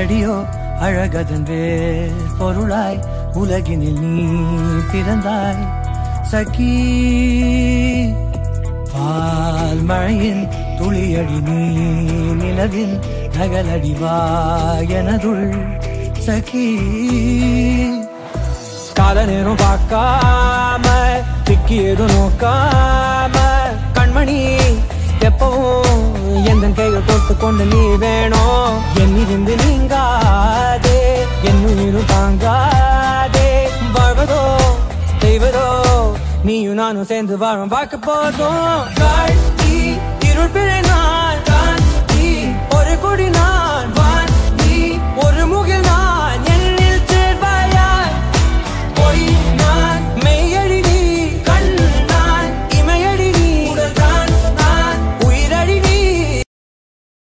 அடியோ அழகதன் வேர் பொருளாய் உலகினில் நீ பிறந்தாய் சகி பால் மழையின் துளியடி நீ நிலவின் நகலடிவா எனதுள் சகி கால நேரம் பார்க்காம திக்கி எதுவும் நோக்காம கண்மணி எப்பவும் எந்த கைகள் தொட்டு கொண்டு நீ வேணும் என்னிருந்து நீங்காதே என் உயிரும் தாங்காதே வாழ்வதோ செய்வதோ நீயும் நானும் சேர்ந்து வாழும் பார்க்க போதும் காட்டி இருள் பிழை நான் தாண்டி ஒரு கொடி நான்